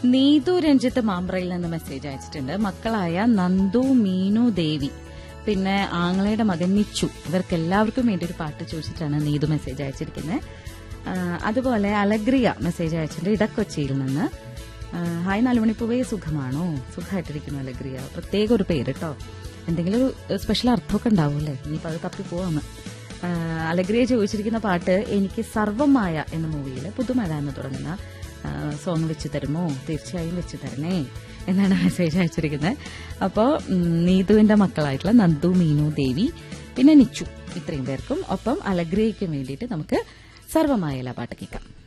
നീതു രഞ്ജിത്ത് മാമ്പ്രയിൽ നിന്ന് മെസ്സേജ് അയച്ചിട്ടുണ്ട് മക്കളായ നന്ദു മീനു ദേവി പിന്നെ ആങ്ങളയുടെ മകൻ നിച്ചു ഇവർക്ക് എല്ലാവർക്കും വേണ്ടി ഒരു പാട്ട് ചോദിച്ചിട്ടാണ് നീതു മെസ്സേജ് അയച്ചിരിക്കുന്നത് ആ, അതുപോലെ അലഗ്രിയ മെസ്സേജ് അയച്ചിട്ടുണ്ട് ഇടക്കൊച്ചിയിൽ നിന്ന് ആ, ഹായ് നാലുമണിപ്പൂവേ സുഖമാണോ സുഖമായിട്ടിരിക്കുന്നു അലഗ്രിയ പ്രത്യേക ഒരു പേര് കേട്ടോ എന്തെങ്കിലും ഒരു സ്പെഷ്യൽ അർത്ഥമൊക്കെ ഉണ്ടാവൂല്ലേ ഇനിയിപ്പോൾ അത് തപ്പി പോവാന്ന് ആ, അലഗ്രിയ ചോദിച്ചിരിക്കുന്ന പാട്ട് എനിക്ക് സർവമായ എന്ന മൂവിയിൽ പുതുമഴ എന്ന് തുടങ്ങുന്ന സോങ് വെച്ച് തരുമോ തീർച്ചയായും വെച്ച് തരണേ എന്നാണ് മെസ്സേജ് അയച്ചിരിക്കുന്നത് അപ്പോൾ നീതുവിന്റെ മക്കളായിട്ടുള്ള നന്ദു മീനു ദേവി പിന്നെ നിച്ചു ഇത്രയും പേർക്കും ഒപ്പം അലഗ്രിയയ്ക്കും വേണ്ടിയിട്ട് നമുക്ക് സർവമായ പാട്ട് കേൾക്കാം